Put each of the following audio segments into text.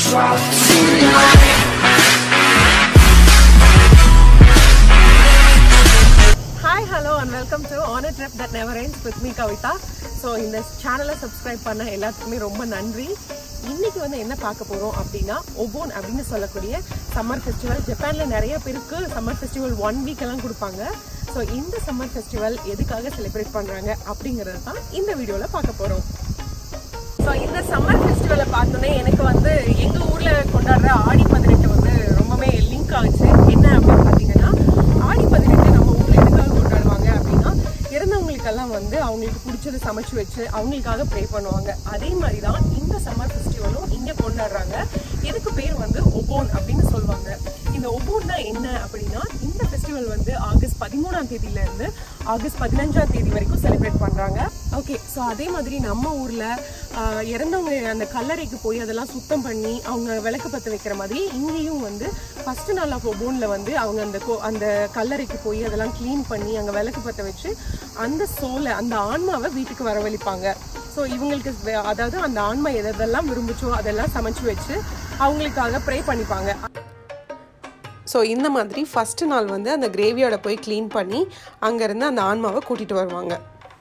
swap tonight. Hi hello and welcome to on a trip that never ends with me Kavitha so இந்த சேனலை subscribe பண்ண எல்லாத்துக்குமே ரொம்ப நன்றி இன்னைக்கு வந்து என்ன பார்க்க போறோம் அப்படின்னா ஒபோன் அப்படின்னு சொல்லக்கூடிய சம்மர் ஃபெஸ்டிவல் ஜப்பான்ல நிறைய பேருக்கு சம்மர் ஃபெஸ்டிவல் ஒன் வீக் எல்லாம் கொடுப்பாங்க ஸோ இந்த சம்மர் ஃபெஸ்டிவல் எதுக்காக செலிப்ரேட் பண்றாங்க அப்படிங்கறது தான் இந்த வீடியோல பார்க்க போறோம் ஸோ இந்த சம்மர் ஃபெஸ்டிவலை பார்த்தோன்னே எனக்கு வந்து எங்கள் ஊரில் கொண்டாடுற ஆடி பதினெட்டு வந்து ரொம்பவே லிங்க் ஆச்சு என்ன அப்படின்னு பார்த்தீங்கன்னா ஆடி பதினெட்டு நம்ம ஊரில் எதுக்காக கொண்டாடுவாங்க அப்படின்னா இறந்தவங்களுக்கெல்லாம் வந்து அவங்களுக்கு பிடிச்சது சமைச்சு வச்சு அவங்களுக்காக ப்ரே பண்ணுவாங்க அதே மாதிரி தான் இந்த சம்மர் ஃபெஸ்டிவலும் இங்கே கொண்டாடுறாங்க இதுக்கு பேர் வந்து ஒபோன் அப்படின்னு சொல்லுவாங்க இந்த ஒபோன்னா என்ன அப்படின்னா இந்த ஃபெஸ்டிவல் வந்து ஆகஸ்ட் பதிமூணாம் தேதியில இருந்து ஆகஸ்ட் பதினஞ்சாம் தேதி வரைக்கும் செலிப்ரேட் பண்றாங்க ஓகே ஸோ அதே மாதிரி நம்ம ஊர்ல ஆஹ், இறந்தவங்க அந்த கல்லறைக்கு போய் அதெல்லாம் சுத்தம் பண்ணி அவங்க விளக்கு பற்ற வைக்கிற மாதிரி இங்கேயும் வந்து ஃபர்ஸ்ட் நாள் ஆஃப் ஒபோன்ல வந்து அவங்க அந்த கோ- அந்த கல்லறைக்கு போய் அதெல்லாம் க்ளீன் பண்ணி அங்கே விளக்கு பற்ற வச்சு அந்த சோலை அந்த ஆன்மாவை வீட்டுக்கு வரவழைப்பாங்க ஸோ இவங்களுக்கு வே- அதாவது அந்த ஆன்மா எதெல்லாம் விரும்புச்சோ அதெல்லாம் சமைச்சு வச்சு அவங்களுக்காக ப்ரே பண்ணிப்பாங்க ஸோ இந்த மாதிரி ஃபஸ்ட்டு நாள் வந்து அந்த கிரேவியோட போய் க்ளீன் பண்ணி அங்கேருந்து அந்த ஆன்மாவை கூட்டிகிட்டு வருவாங்க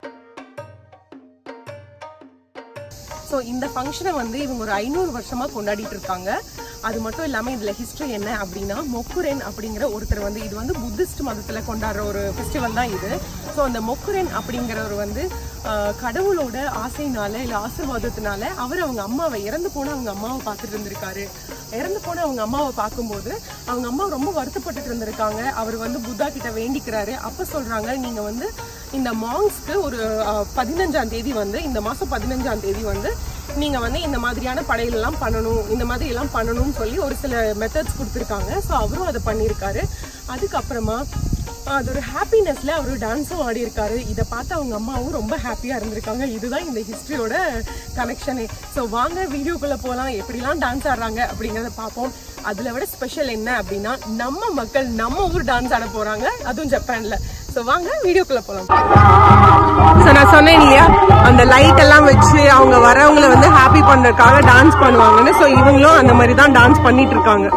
ஸோ இந்த ஃபங்க்ஷனை வந்து இவங்க ஒரு ஐநூறு வருஷமாக கொண்டாடிட்டு இருக்காங்க அது மட்டும் இல்லாமல் இதில் ஹிஸ்ட்ரி என்ன அப்படின்னா மொக்குரென் அப்படிங்கிற ஒருத்தர் வந்து இது வந்து புத்திஸ்ட் மதத்தில் கொண்டாடுற ஒரு ஃபெஸ்டிவல் தான் இது ஸோ அந்த மொக்குரென் அப்படிங்கிறவர் வந்து ஆஹ், கடவுளோட ஆசையினால இல்லை ஆசீர்வாதத்தினால அவர் அவங்க அம்மாவை இறந்து போன அவங்க அம்மாவை பார்த்துட்டு இருந்திருக்காரு இறந்து போன அவங்க அம்மாவை பார்க்கும்போது அவங்க அம்மா ரொம்ப வருத்தப்பட்டுட்டு இருந்திருக்காங்க அவர் வந்து புத்தா கிட்ட வேண்டிக்கிறாரு அப்ப சொல்றாங்க நீங்க வந்து இந்த மாங்ஸ்க்கு ஒரு அஹ், பதினஞ்சாம் தேதி வந்து இந்த மாசம் பதினஞ்சாம் தேதி வந்து நீங்க வந்து இந்த மாதிரியான படையல் எல்லாம் பண்ணணும் இந்த மாதிரி எல்லாம் பண்ணணும்னு சொல்லி ஒரு சில மெத்தட்ஸ் கொடுத்துருக்காங்க ஸோ அவரும் அதை பண்ணியிருக்காரு அதுக்கப்புறமா அது ஒரு ஹாப்பினஸ்ல அவரு டான்ஸும் ஆடி இருக்காரு இதை பார்த்து அவங்க அம்மாவும் ரொம்ப ஹாப்பியா இருந்திருக்காங்க இதுதான் இந்த ஹிஸ்டரியோட கனெக்ஷனே ஸோ வாங்க வீடியோக்குள்ள போகலாம் எப்படிலாம் டான்ஸ் ஆடுறாங்க அப்படிங்கறத பார்ப்போம் அதுல விட ஸ்பெஷல் என்ன அப்படின்னா நம்ம மக்கள் நம்ம ஊர் டான்ஸ் ஆட போறாங்க அதுவும் ஜப்பான்ல ஸோ வாங்க வீடியோக்குள்ள போகலாம் ஸோ நான் சொன்னேன் இல்லையா அந்த லைட் எல்லாம் வச்சு அவங்க வரவங்களை வந்து ஹாப்பி பண்றதுக்காக டான்ஸ் பண்ணுவாங்கன்னு ஸோ இவங்களும் அந்த மாதிரி தான் டான்ஸ் பண்ணிட்டு இருக்காங்க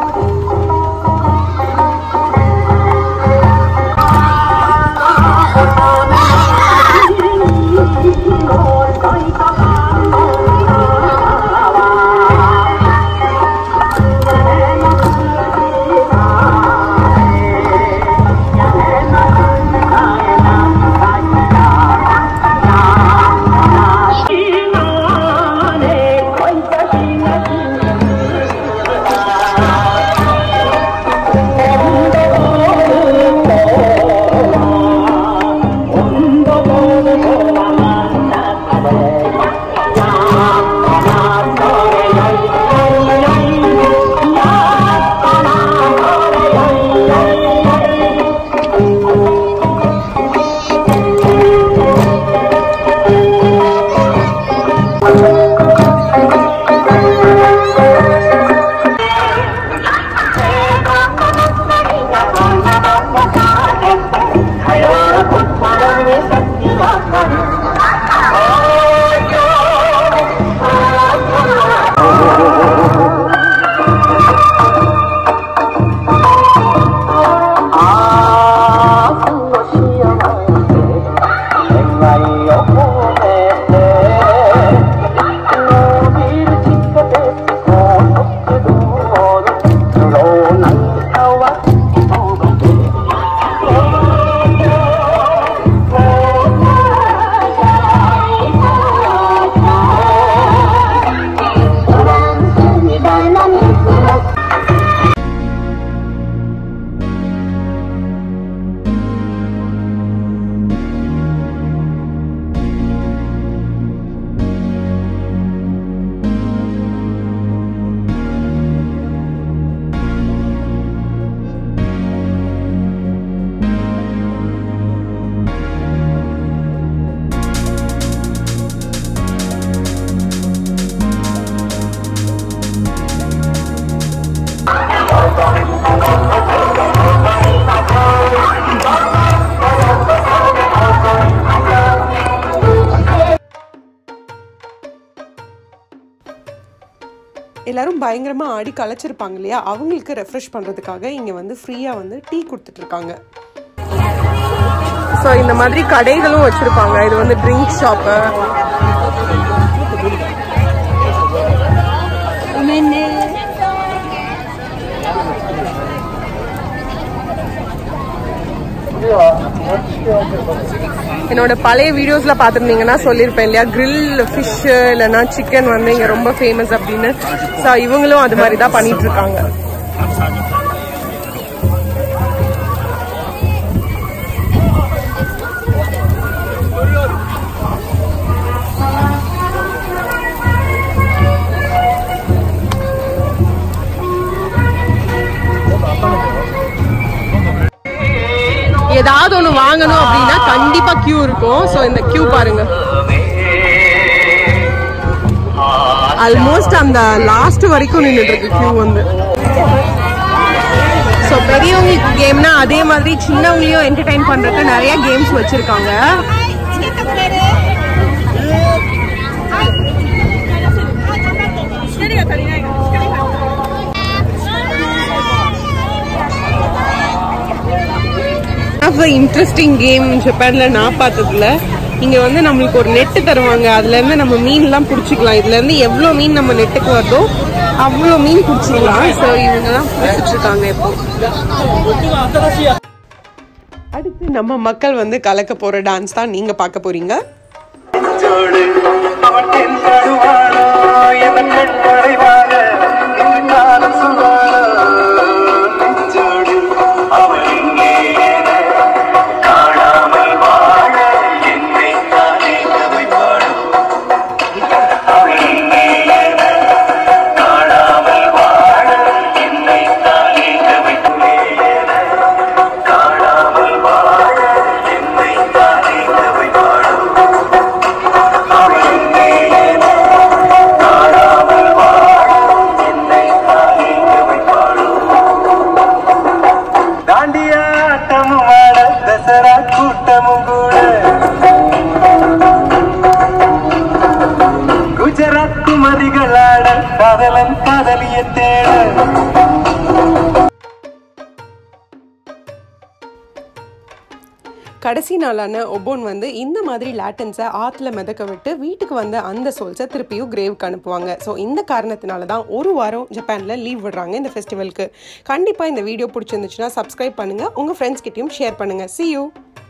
Thank you. எல்லாரும் பயங்கரமாக ஆடி களைச்சிருப்பாங்க இல்லையா அவங்களுக்கு ரெஃப்ரெஷ் பண்ணுறதுக்காக இங்கே வந்து ஃப்ரீயாக வந்து டீ கொடுத்துட்ருக்காங்க ஸோ இந்த மாதிரி கடைகளும் வச்சுருப்பாங்க இது வந்து ட்ரிங்க் ஷாப்பு என்னோட பழைய வீடியோஸ்ல பார்த்துருந்தீங்கன்னா சொல்லியிருப்பேன் இல்லையா கிரில் ஃபிஷ் இல்லைன்னா சிக்கன் வந்து இங்க ரொம்ப ஃபேமஸ் அப்படின்னு ஸோ இவங்களும் அது மாதிரி தான் பண்ணிட்டு இருக்காங்க ஏதாவது ஒன்று வாங்கணும் அப்படின்னா கண்டிப்பா கியூ இருக்கும் ஸோ இந்த கியூ பாருங்க ஆல்மோஸ்ட் அந்த லாஸ்ட் வரைக்கும் நின்றுட்டு இருக்கு கியூ வந்து ஸோ பெரியவங்களுக்கு கேம்னா அதே மாதிரி சின்னவங்களையும் என்டர்டைன் பண்றதுக்கு நிறைய கேம்ஸ் வச்சிருக்காங்க ஆஃப் இன்ட்ரெஸ்டிங் கேம் ஜப்பான்ல நான் பார்த்ததுல இங்க வந்து நம்மளுக்கு ஒரு நெட்டு தருவாங்க அதுல இருந்து நம்ம மீன்லாம் பிடிச்சிக்கலாம் இதுல இருந்து எவ்வளவு மீன் நம்ம நெட்டுக்கு வருதோ அவ்வளோ மீன் பிடிச்சிக்கலாம் ஸோ இவங்க தான் பிடிச்சிட்டு இருக்காங்க இப்போ அடுத்து நம்ம மக்கள் வந்து கலக்க போற டான்ஸ் தான் நீங்க பார்க்க போறீங்க நெஞ்சோடு அவன் தென்படுவானோ எவன் கண் மறைவாக இன்று காலம் சொல்வானோ நெஞ்சோடு அவன் இங்கே என காணாமல் வாழ என்னை தானே கவிப்பாடும் அவன் இங்கே என காணாமல் வாழ என்னை தானே கவிப்பே என காணாமல் வாழ என்னை தானே கவிப்பாடும் தாண்டியாட்டமும் ஆட தசரா கூட்டமும் கூட குஜராத் குமரிகள் ஆட காதலன் காதலிய தேட கடைசி நாளான ஒபோன் வந்து இந்த மாதிரி லேட்டன்ஸை ஆற்றுல மிதக்க விட்டு வீட்டுக்கு வந்து அந்த சோல்ஸை திருப்பியும் கிரேவுக்கு அனுப்புவாங்க ஸோ இந்த காரணத்தினால தான் ஒரு வாரம் ஜப்பானில் லீவ் விடுறாங்க இந்த ஃபெஸ்டிவலுக்கு கண்டிப்பாக இந்த வீடியோ பிடிச்சிருந்துச்சுன்னா சப்ஸ்கிரைப் பண்ணுங்கள் உங்கள் ஃப்ரெண்ட்ஸ் கிட்டயும் ஷேர் பண்ணுங்கள் see you